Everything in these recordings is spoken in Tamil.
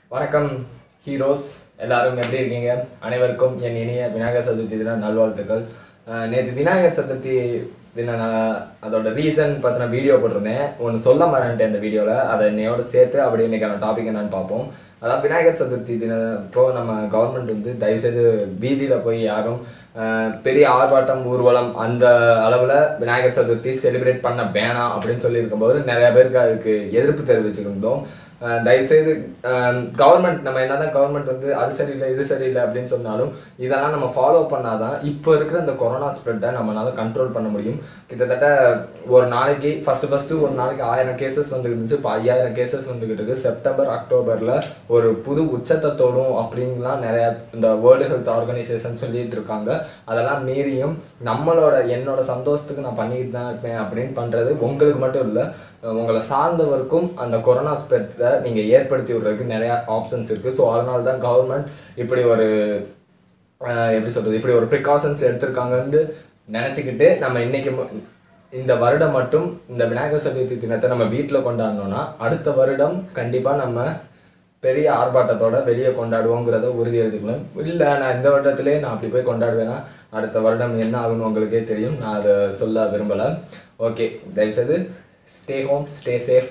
வணக்கம் ஹீரோஸ் எல்லாரும் எப்படி இருக்கீங்க அனைவருக்கும் என் இனிய விநாயகர் சதுர்த்தி தின நல்வாழ்த்துக்கள் நேற்று விநாயகர் சதுர்த்தி தின நான் அதோட ரீசன் பற்றின வீடியோ போட்டிருந்தேன் ஒன்று சொல்ல மறந்துட்டேன் இந்த வீடியோவில் அதை என்னையோட சேர்த்து அப்படியே இன்னைக்கான டாபிக் என்னன்னு பார்ப்போம் அதான் விநாயகர் சதுர்த்தி தினம் இப்போ நம்ம கவர்மெண்ட் வந்து தயவுசெய்து வீதியில் போய் யாரும் அஹ், பெரிய ஆர்ப்பாட்டம் ஊர்வலம் அந்த அளவில் விநாயகர் சதுர்த்தி செலிப்ரேட் பண்ண வேணாம் அப்படின்னு சொல்லியிருக்கும்போது நிறைய பேருக்கு அதுக்கு எதிர்ப்பு தெரிவிச்சுருந்தோம் அஹ் தயவுசெய்து கவர்மெண்ட் நம்ம என்னதான் கவர்மெண்ட் வந்து அது சரியில்லை இது சரியில்லை அப்படின்னு சொன்னாலும் இதெல்லாம் நம்ம ஃபாலோ பண்ணாதான் இப்போ இருக்கிற இந்த கொரோனா ஸ்ப்ரெட்டை நம்மளால கண்ட்ரோல் பண்ண முடியும் கிட்டத்தட்ட ஒரு நாளைக்கு ஃபர்ஸ்ட் ஃபர்ஸ்ட் ஒரு நாளைக்கு ஆயிரம் கேசஸ் வந்து இருந்துச்சு இப்போ ஐயாயிரம் கேசஸ் வந்துகிட்டு இருக்கு செப்டம்பர் அக்டோபர்ல ஒரு புது உச்சத்தை தொடும் அப்படின்லாம் நிறைய இந்த வேர்ல்டு ஹெல்த் ஆர்கனைசேஷன் சொல்லிட்டு இருக்காங்க அதெல்லாம் மீறியும் நம்மளோட என்னோட சந்தோஷத்துக்கு நான் பண்ணிக்கிட்டு தான் இருப்பேன் அப்படின்னு பண்றது உங்களுக்கு மட்டும் இல்லை உங்களை சார்ந்தவருக்கும் அந்த கொரோனா ஸ்ப்ரெட்டை நீங்கள் ஏற்படுத்தி விடுறதுக்கு நிறையா ஆப்ஷன்ஸ் இருக்குது ஸோ அதனால தான் கவர்மெண்ட் இப்படி ஒரு அஹ், எப்படி சொல்கிறது இப்படி ஒரு ப்ரிகாஷன்ஸ் எடுத்திருக்காங்கன்னு நினச்சிக்கிட்டு நம்ம இன்னைக்கு மு- இந்த வருடம் மட்டும் இந்த விநாயகர் சதுர்த்தி தினத்தை நம்ம வீட்டில் கொண்டாடணும்னா அடுத்த வருடம் கண்டிப்பாக நம்ம பெரிய ஆர்ப்பாட்டத்தோட வெளியே கொண்டாடுவோங்கிறத உறுதி எடுத்துக்கணும் இல்லை நான் இந்த வருடத்திலே நான் அப்படி போய் கொண்டாடுவேன்னா அடுத்த வருடம் என்ன ஆகும்னு உங்களுக்கே தெரியும் நான் அதை சொல்ல விரும்பலை ஓகே தயவுசெய்து stay home stay safe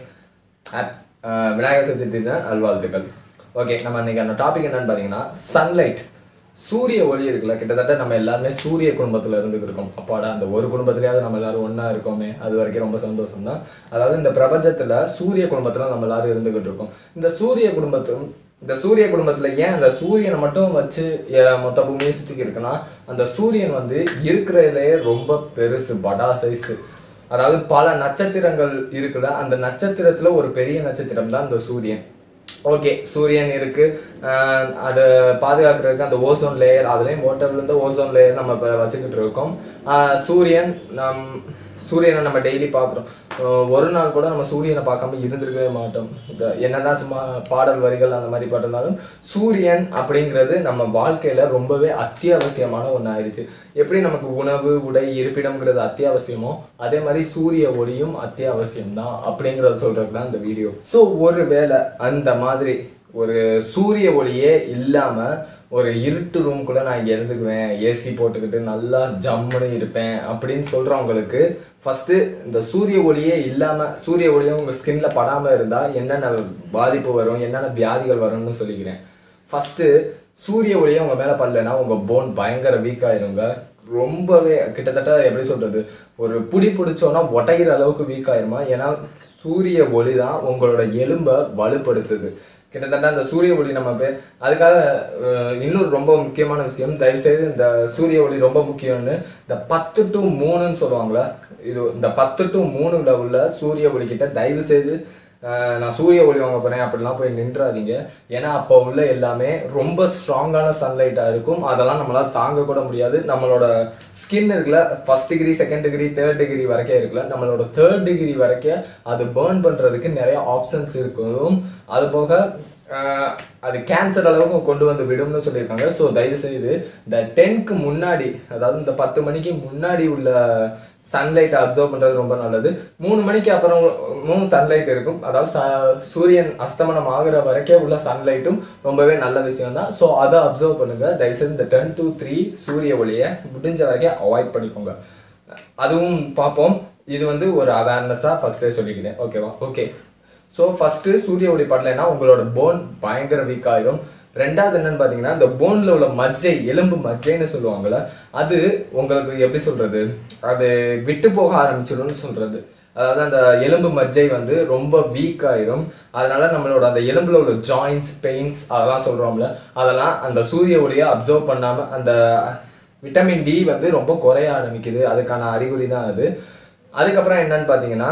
Vinayagar Chaturthi தின நல்வாழ்த்துக்கள் ஓகே நம்ம இன்னைக்கு அந்த டாபிக் என்னன்னு பார்த்தீங்கன்னா சன்லைட் சூரிய ஒளி இருக்குல்ல கிட்டத்தட்ட நம்ம எல்லாருமே சூரிய குடும்பத்தில் இருந்துகிட்டு இருக்கோம் அப்பாடா அந்த ஒரு குடும்பத்திலேயாவது நம்ம எல்லாரும் ஒன்றா இருக்கோமே அது வரைக்கும் ரொம்ப சந்தோஷம் தான் அதாவது இந்த பிரபஞ்சத்தில் சூரிய குடும்பத்தில் நம்ம எல்லாரும் இருந்துகிட்டு இருக்கோம் இந்த சூரிய குடும்பத்தும் இந்த சூரிய குடும்பத்துல ஏன் அந்த சூரியனை மட்டும் வச்சு ஏ- மொத்த பூமியை சுத்திக்கு இருக்குன்னா அந்த சூரியன் வந்து இருக்கிறதுலயே ரொம்ப பெருசு படா சைஸ் அதாவது பல நட்சத்திரங்கள் இருக்குல்ல அந்த நட்சத்திரத்துல ஒரு பெரிய நட்சத்திரம் தான் இந்த சூரியன் ஓகே சூரியன் இருக்கு ஆஹ் அதை பாதுகாக்கிறதுக்கு அந்த ஓசோன் லேயர் அதுலேயும் ஓட்ட விழுந்த ஓசோன் லேயர் நம்ம இப்போ வச்சுக்கிட்டு இருக்கோம் ஆஹ் சூரியன் நம் சூரியனை நம்ம டெய்லி பார்க்குறோம் ஒரு நாள் கூட நம்ம சூரியனை பார்க்காம இருந்திருக்கவே மாட்டோம் இந்த என்னதான் சும்மா பாடல் வரிகள் அந்த மாதிரி பாட்டிருந்தாலும் சூரியன் அப்படிங்கிறது நம்ம வாழ்க்கையில ரொம்பவே அத்தியாவசியமான ஒன்று ஆயிடுச்சு எப்படி நமக்கு உணவு உடை இருப்பிடம்ங்கிறது அத்தியாவசியமோ அதே மாதிரி சூரிய ஒளியும் அத்தியாவசியம் தான் அப்படிங்கிறத சொல்றது தான் இந்த வீடியோ ஸோ ஒருவேளை அந்த மாதிரி ஒரு சூரிய ஒளியே இல்லாம ஒரு இருட்டு ரூம்குள்ள நான் இங்க இருந்துக்குவேன் ஏசி போட்டுக்கிட்டு நல்லா ஜம்முன்னு இருப்பேன் அப்படின்னு சொல்றவங்களுக்கு ஃபர்ஸ்ட் இந்த சூரிய ஒளியே இல்லாம சூரிய ஒளியும் உங்க ஸ்கின்ல படாம இருந்தா என்னென்ன பாதிப்பு வரும் என்னென்ன வியாதிகள் வரும்னு சொல்லிக்கிறேன் ஃபர்ஸ்ட் சூரிய ஒளியே உங்க மேல படலைன்னா உங்க போன் பயங்கர வீக் ஆயிருங்க ரொம்பவே கிட்டத்தட்ட எப்படி சொல்றது ஒரு புடி பிடிச்சோன்னா உடையிற அளவுக்கு வீக் ஆயிருமா ஏன்னா சூரிய ஒளி தான் உங்களோட எலும்பை வலுப்படுத்துது கிட்டத்தட்ட அந்த சூரிய ஒளி நம்ம பே- அதுக்காக அஹ், இன்னொரு ரொம்ப முக்கியமான விஷயம் தயவுசெய்து இந்த சூரிய ஒளி ரொம்ப முக்கியம்னு இந்த பத்து டு மூணுன்னு சொல்லுவாங்களே இது இந்த பத்து டு மூணுல உள்ள சூரிய ஒளி கிட்ட தயவு செய்து அஹ், நான் சூரிய ஒளி வாங்க போறேன் அப்படிலாம் போய் நின்றாதீங்க ஏன்னா அப்போ உள்ள எல்லாமே ரொம்ப ஸ்ட்ராங்கான சன்லைட்டாக இருக்கும் அதெல்லாம் நம்மளால தாங்க கூட முடியாது நம்மளோட ஸ்கின் இருக்குல்ல first degree second degree third degree வரைக்கும் இருக்குல்ல நம்மளோட தேர்ட் டிகிரி வரைக்கும் அது பேர்ன் பண்றதுக்கு நிறைய ஆப்ஷன்ஸ் இருக்கும் அது போக ஆஹ், அது கேன்சர் அளவுக்கு கொண்டு வந்து விடும்னு சொல்லியிருக்காங்க ஸோ தயவு செய்து இந்த டென்க்கு முன்னாடி அதாவது இந்த பத்து மணிக்கு முன்னாடி உள்ள சன்லைட்டை அப்சர்வ் பண்ணுறது ரொம்ப நல்லது மூணு மணிக்கு அப்புறம் மூணு சன்லைட் இருக்கும் அதாவது ச- சூரியன் அஸ்தமனம் ஆகுற வரைக்கும் உள்ள சன்லைட்டும் ரொம்பவே நல்ல விஷயம் தான் ஸோ அதை அப்சர்வ் பண்ணுங்க தயவுசெய்து இந்த டென் டு த்ரீ சூரிய ஒளியை முடிஞ்ச வரைக்கும் அவாய்ட் பண்ணிக்கோங்க அதுவும் பார்ப்போம் இது வந்து ஒரு அவேர்னஸாக ஃபர்ஸ்டே சொல்லிக்கிறேன் ஓகேவா ஓகே ஸோ ஃபஸ்ட்டு சூரிய ஒளி படலைன்னா உங்களோட போன் பயங்கர வீக் ஆயிரும் ரெண்டாவது என்னன்னு பார்த்தீங்கன்னா இந்த போனில் உள்ள மஜ்ஜை எலும்பு மஜ்ஜைன்னு சொல்லுவாங்கள்ல அது உங்களுக்கு எப்படி சொல்றது அது விட்டு போக ஆரம்பிச்சிடும்னு சொல்றது அதாவது அந்த எலும்பு மஜ்ஜை வந்து ரொம்ப வீக் ஆயிரும் அதனால நம்மளோட அந்த எலும்புல உள்ள ஜாயின்ஸ் பெயின்ஸ் அதெல்லாம் சொல்றோம்ல அதெல்லாம் அந்த சூரிய ஒளியை அப்சர்வ் பண்ணாம அந்த விட்டமின் டி வந்து ரொம்ப குறைய ஆரம்பிக்குது அதுக்கான அறிகுறி தான் அது அதுக்கப்புறம் என்னன்னு பார்த்தீங்கன்னா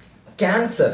கேன்சர்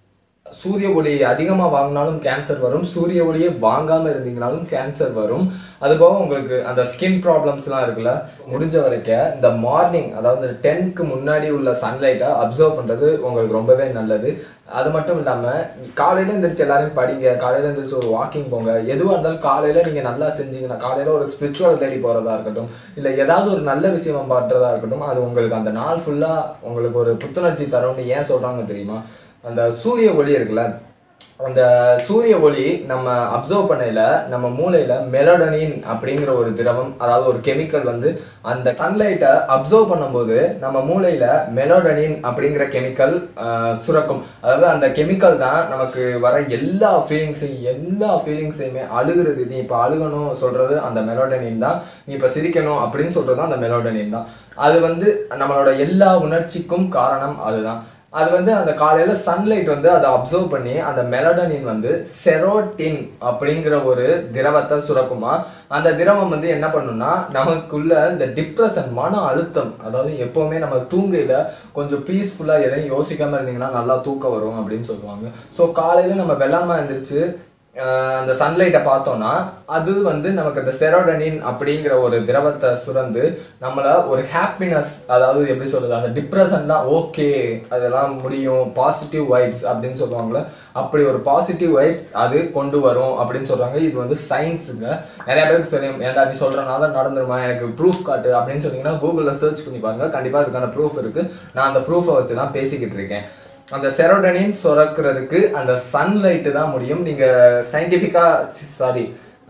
சூரிய ஒளி அதிகமாக வாங்கினாலும் கேன்சர் வரும் சூரிய ஒளியே வாங்காமல் இருந்தீங்கனாலும் கேன்சர் வரும் அதுபோக உங்களுக்கு அந்த ஸ்கின் ப்ராப்ளம்ஸ்லாம் இருக்குல்ல முடிஞ்ச வரைக்கும் இந்த மார்னிங் அதாவது டென்க்கு முன்னாடி உள்ள சன்லைட்டை அப்சர்வ் பண்ணுறது உங்களுக்கு ரொம்பவே நல்லது அது மட்டும் இல்லாமல் காலையில் எழுந்திரிச்சு எல்லாரும் படிங்க காலையில் எழுந்திரிச்சு ஒரு வாக்கிங் போங்க எதுவாக இருந்தாலும் காலையில் நீங்கள் நல்லா செஞ்சீங்கன்னா காலையில் ஒரு ஸ்பிரிச்சுவல் தேடி போகிறதா இருக்கட்டும் இல்லை ஏதாவது ஒரு நல்ல விஷயம் பண்ணுறதா இருக்கட்டும் அது உங்களுக்கு அந்த நாள் ஃபுல்லாக உங்களுக்கு ஒரு புத்துணர்ச்சி தரும்னு ஏன் சொல்கிறாங்க தெரியுமா அந்த சூரிய ஒளி இருக்குல்ல அந்த சூரிய ஒளி நம்ம அப்சர்வ் பண்ணையில நம்ம மூளையில மெலடனின் அப்படிங்கிற ஒரு திரவம் அதாவது ஒரு கெமிக்கல் வந்து அந்த சன்லைட்டை அப்சர்வ் பண்ணும்போது நம்ம மூளையில மெலோடனின் அப்படிங்கிற கெமிக்கல் சுரக்கும் அதாவது அந்த கெமிக்கல் தான் நமக்கு வர எல்லா ஃபீலிங்ஸையும் எல்லா ஃபீலிங்ஸையுமே அழுகிறது நீ இப்போ அழுகணும் சொல்றது அந்த மெலோடனின் தான் நீ இப்போ சிரிக்கணும் அப்படின்னு சொல்றது அந்த மெலோடனின் தான் அது வந்து நம்மளோட எல்லா உணர்ச்சிக்கும் காரணம் அதுதான் அது வந்து அந்த காலையில சன்லைட் வந்து அதை அப்சர்வ் பண்ணி அந்த மெலடனின் வந்து செரோட்டின் அப்படிங்கிற ஒரு திரவத்தை சுரக்குமா அந்த திரவம் வந்து என்ன பண்ணும்னா நமக்குள்ள இந்த டிப்ரெஷன் மன அழுத்தம் அதாவது எப்பவுமே நம்ம தூங்கையில கொஞ்சம் பீஸ்ஃபுல்லா எதையும் யோசிக்காம இருந்தீங்கன்னா நல்லா தூக்கம் வரும் அப்படின்னு சொல்லுவாங்க ஸோ காலையில நம்ம வெள்ளாம எந்திரிச்சு ஆஹ் அந்த சன்லைட்டை பார்த்தோம்னா அது வந்து நமக்கு அந்த செரோடனின் அப்படிங்கிற ஒரு திரவத்தை சுரந்து நம்மள ஒரு ஹாப்பினஸ் அதாவது எப்படி சொல்றது அந்த டிப்ரெஷன்லாம் ஓகே அதெல்லாம் முடியும் பாசிட்டிவ் வைப்ஸ் அப்படின்னு சொல்லுவாங்கல்ல அப்படி ஒரு பாசிட்டிவ் வைப்ஸ் அது கொண்டு வரும் அப்படின்னு சொல்றாங்க இது வந்து சயின்ஸுங்க நிறைய பேருக்கு தெரியும் ஏன்டா நீ சொல்றனால நடந்துருமா எனக்கு ப்ரூஃப் காட்டு அப்படின்னு சொன்னீங்கன்னா கூகுளில் சர்ச் பண்ணி பாருங்க கண்டிப்பாக அதுக்கான ப்ரூஃப் இருக்கு நான் அந்த ப்ரூஃபை வச்சு தான் பேசிக்கிட்டு இருக்கேன் அந்த செரோடனின் சுரக்கிறதுக்கு அந்த சன்லைட்டு தான் முடியும் நீங்கள் சயின்டிஃபிக்காக சாரி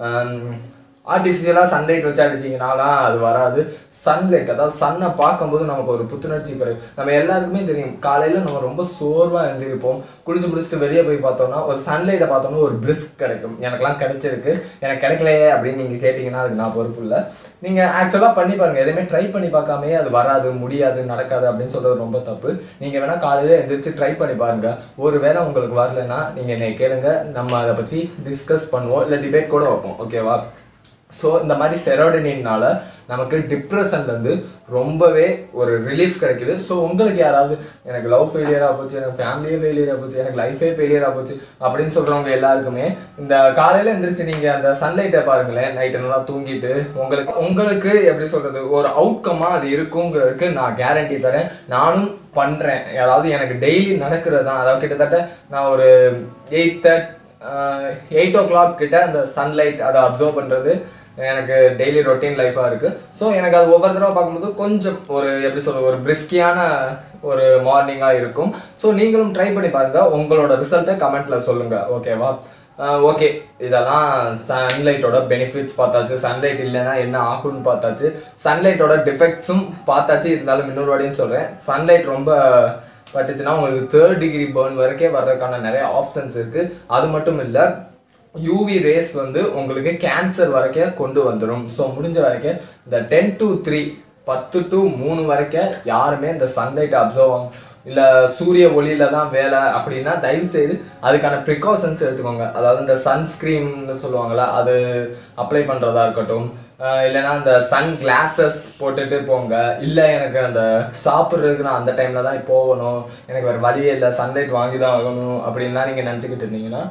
ஆர்டிஃபிஷியலாக சன்லைட் வச்சு அடிச்சிங்கனாலாம் அது வராது சன்லைட் அதாவது சன்னை பார்க்கும்போது நமக்கு ஒரு புத்துணர்ச்சி கிடைக்கும் நம்ம எல்லாருக்குமே தெரியும் காலையில் நம்ம ரொம்ப சோர்வாக எழுந்திருப்போம் குளிச்சு முடிச்சுட்டு வெளியே போய் பார்த்தோம்னா ஒரு சன்லைட்டை பார்த்தோம்னா ஒரு பிரிஸ்க் கிடைக்கும் எனக்கெல்லாம் கிடைச்சிருக்கு எனக்கு கிடைக்கலையே அப்படின்னு நீங்கள் கேட்டிங்கன்னா அதுக்கு நான் பொறுப்பு இல்லை நீங்கள் ஆக்சுவலாக பண்ணி பாருங்கள் எதுவுமே ட்ரை பண்ணி பார்க்காமே அது வராது முடியாது நடக்காது அப்படின்னு சொல்கிறது ரொம்ப தப்பு நீங்கள் வேணால் காலையில் எந்திரிச்சு ட்ரை பண்ணி பாருங்கள் ஒருவேளை உங்களுக்கு வரலைன்னா நீங்கள் என்னை கேளுங்க நம்ம அதை பற்றி டிஸ்கஸ் பண்ணுவோம் இல்லை டிபேட் கூட வைப்போம் ஓகேவா ஸோ இந்த மாதிரி செரோடனின்னால நமக்கு டிப்ரெஷன்லேருந்து ரொம்பவே ஒரு ரிலீஃப் கிடைக்குது ஸோ உங்களுக்கு யாராவது எனக்கு லவ் ஃபெயிலியராக போச்சு எனக்கு ஃபேமிலியே ஃபெயிலியராக போச்சு எனக்கு லைஃபே ஃபெயிலியராக போச்சு அப்படின்னு சொல்கிறவங்க எல்லாருக்குமே இந்த காலையில் எந்திரிச்சு நீங்கள் அந்த சன்லைட்டை பாருங்களேன் நைட்டு நல்லா தூங்கிட்டு உங்களுக்கு உங்களுக்கு எப்படி சொல்கிறது ஒரு அவுட்கமாக அது இருக்குங்கிறதுக்கு நான் கேரண்டி தரேன் நானும் பண்ணுறேன் அதாவது எனக்கு டெய்லி நடக்கிறது தான் அதாவது கிட்டத்தட்ட நான் ஒரு eight third eight o'clock கிட்ட அந்த சன்லைட் அதை அப்சர்வ் பண்ணுறது எனக்கு டெய்லி ரொட்டீன் லைஃபாக இருக்குது ஸோ எனக்கு அது ஒவ்வொரு தடவை பார்க்கும்போது கொஞ்சம் ஒரு எப்படி சொல்றது ஒரு பிரிஸ்கியான ஒரு மார்னிங்காக இருக்கும் ஸோ நீங்களும் ட்ரை பண்ணி பாருங்கள் உங்களோட ரிசல்ட்டை கமெண்ட்டில் சொல்லுங்கள் ஓகேவா ஓகே இதெல்லாம் சன்லைட்டோட பெனிஃபிட்ஸ் பார்த்தாச்சு சன்லைட் இல்லைன்னா என்ன ஆகும்னு பார்த்தாச்சு சன்லைட்டோட டிஃபெக்ட்ஸும் பார்த்தாச்சு இருந்தாலும் இன்னொரு வாடியும் சொல்கிறேன் சன்லைட் ரொம்ப பட்டுச்சுன்னா உங்களுக்கு தேர்ட் டிகிரி பேர்ன் வரைக்கும் வர்றதுக்கான நிறைய ஆப்ஷன்ஸ் இருக்குது அது மட்டும் இல்லை யூவி ரேஸ் வந்து உங்களுக்கு கேன்சர் வரைக்கும் கொண்டு வந்துடும் ஸோ முடிஞ்ச வரைக்கும் இந்த டென் டு த்ரீ பத்து டு மூணு வரைக்கும் யாருமே இந்த சன்லைட்டை அப்சர்வ் ஆகும் இல்லை சூரிய ஒளியில தான் வேலை அப்படின்னா தயவு செய்து அதுக்கான ப்ரிகாஷன்ஸ் எடுத்துக்கோங்க அதாவது இந்த சன்ஸ்க்ரீன்னு சொல்லுவாங்கள்ல அது அப்ளை பண்ணுறதா இருக்கட்டும் ஆஹ் இல்லைன்னா அந்த சன் கிளாஸஸ் போட்டுட்டு போங்க இல்லை எனக்கு அந்த சாப்பிட்றதுக்கு நான் அந்த டைமில் தான் போகணும் எனக்கு வேறு வழியே இல்லை சன்லைட் வாங்கி தான் ஆகணும் அப்படின்லாம் நீங்கள் நினச்சிக்கிட்டு இருந்தீங்கன்னா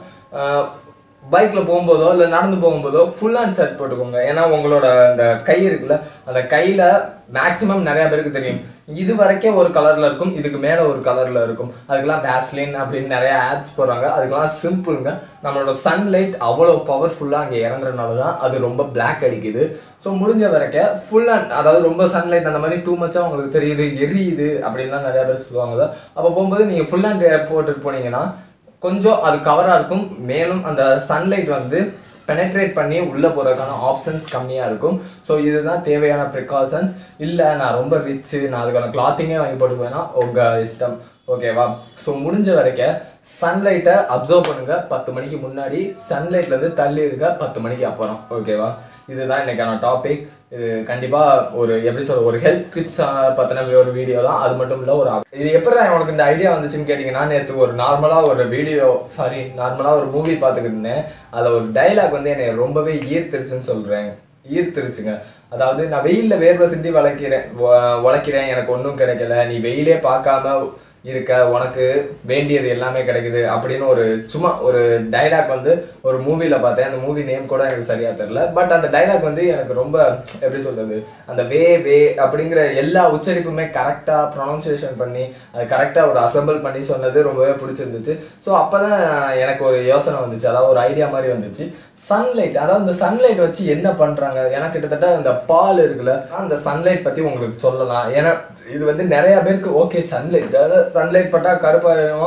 பைக்கில் போகும்போதோ இல்லை நடந்து போகும்போதோ ஃபுல் ஹேண்ட் ஷர்ட் போட்டுக்கோங்க ஏன்னா உங்களோட அந்த கை இருக்குல்ல அந்த கையில் மேக்ஸிமம் நிறைய பேருக்கு தெரியும் இது வரைக்கும் ஒரு கலரில் இருக்கும் இதுக்கு மேலே ஒரு கலரில் இருக்கும் அதுக்கெல்லாம் வேஸ்லின் அப்படின்னு நிறைய ஆட்ஸ் போடுறாங்க அதுக்கெல்லாம் சிம்பிளுங்க நம்மளோட சன்லைட் அவ்வளோ பவர்ஃபுல்லாக அங்கே இறங்குறதுனால தான் அது ரொம்ப பிளாக் அடிக்குது ஸோ முடிஞ்ச வரைக்கும் ஃபுல் ஹேண்ட் அதாவது ரொம்ப சன்லைட் அந்த மாதிரி டூ மச்சாக உங்களுக்கு தெரியுது எரியுது அப்படின்லாம் நிறைய பேர் சொல்லுவாங்கல்ல அப்போ போகும்போது நீங்கள் ஃபுல் ஹேண்ட் போட்டுட்டு போனீங்கன்னா கொஞ்சம் அது கவராக இருக்கும் மேலும் அந்த சன்லைட் வந்து பெனட்ரேட் பண்ணி உள்ளே போகிறதுக்கான ஆப்ஷன்ஸ் கம்மியாக இருக்கும் ஸோ இதுதான் தேவையான ப்ரிகாஷன்ஸ் இல்லை நான் ரொம்ப ரிச்சு நான் அதுக்கான கிளாத்திங்கே வாங்கி போட்டுக்குவேன்னா உங்கள் இஷ்டம் ஓகேவா ஸோ முடிஞ்ச வரைக்கும் சன்லைட்டை அப்சர்வ் பண்ணுங்க பத்து மணிக்கு முன்னாடி சன்லைட்லேருந்து தள்ளி இருக்க பத்து மணிக்கு அப்புறம் ஓகேவா இதுதான் இன்னைக்கான டாபிக் இது கண்டிப்பாக ஒரு எப்படி சொல்ற ஒரு ஹெல்த் டிப்ஸ் பற்றின ஒரு வீடியோ தான் அது மட்டும் இல்லை ஒரு இது எப்படி உனக்கு இந்த ஐடியா வந்துச்சுன்னு கேட்டிங்கன்னா நேற்று ஒரு நார்மலாக ஒரு வீடியோ சாரி நார்மலாக ஒரு மூவி பார்த்துக்கிட்டு இருந்தேன் அதில் ஒரு டைலாக் வந்து என்னை ரொம்பவே ஈர்த்துருச்சுன்னு சொல்கிறேன் ஈர்த்துருச்சுங்க அதாவது நான் வெயிலில் வேர்வை சிந்தி வளர்க்கிறேன் வ- உழைக்கிறேன் எனக்கு ஒன்றும் கிடைக்கல நீ வெயிலே பார்க்காம இருக்க உனக்கு வேண்டியது எல்லாமே கிடைக்குது அப்படின்னு ஒரு சும்மா ஒரு டைலாக் வந்து ஒரு மூவியில் பார்த்தேன் அந்த மூவி நேம் கூட எனக்கு சரியா தெரியல பட் அந்த டைலாக் வந்து எனக்கு ரொம்ப எப்படி சொல்றது அந்த வே வே அப்படிங்கிற எல்லா உச்சரிப்புமே கரெக்டாக ப்ரொனவுன்சியேஷன் பண்ணி அது கரெக்டாக ஒரு அசம்பிள் பண்ணி சொன்னது ரொம்பவே பிடிச்சிருந்துச்சு ஸோ அப்போ தான் எனக்கு ஒரு யோசனை வந்துச்சு அதாவது ஒரு ஐடியா மாதிரி வந்துச்சு சன்லைட் அதாவது இந்த சன்லைட் வச்சு என்ன பண்றாங்க ஏன்னா கிட்டத்தட்ட இந்த பால் இருக்குல்ல அந்த சன்லைட் பத்தி உங்களுக்கு சொல்லலாம் ஏன்னா இது வந்து நிறைய பேருக்கு ஓகே சன்லைட் அதாவது சன்லைட் பட்டா கருப்பாயிடும்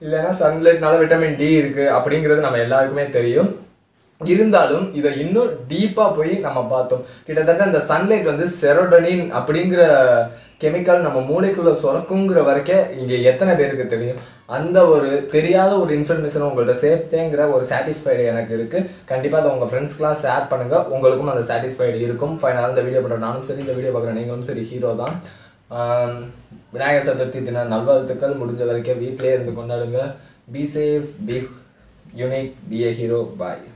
இல்லைன்னா சன்லைட்னால விட்டமின் டி இருக்கு அப்படிங்கிறது நம்ம எல்லாருக்குமே தெரியும் இருந்தாலும் இதை இன்னும் டீப்பாக போய் நம்ம பார்த்தோம் கிட்டத்தட்ட இந்த சன்லைட் வந்து செரோடனின் அப்படிங்கிற கெமிக்கல் நம்ம மூளைக்குள்ள சுரக்குங்கிற வரைக்கும் இங்கே எத்தனை பேருக்கு தெரியும் அந்த ஒரு தெரியாத ஒரு இன்ஃபர்மேஷன் உங்கள்ட்ட சேர்த்தேங்கிற ஒரு சாட்டிஸ்ஃபைடு எனக்கு இருக்கு கண்டிப்பாக அதை உங்கள் ஃப்ரெண்ட்ஸ்க்குலாம் ஷேர் பண்ணுங்க உங்களுக்கும் அந்த சாட்டிஸ்ஃபைடு இருக்கும் ஃபைனலாக இந்த வீடியோ பண்ணுற நானும் சரி இந்த வீடியோ பார்க்குற நீங்களும் சரி ஹீரோ தான் ஆம், விநாயகர் சதுர்த்தி தின நல்வாழ்த்துக்கள் முடிஞ்ச வரைக்கும் வீட்டிலே இருந்து கொண்டாடுங்க be safe be unique be a hero bye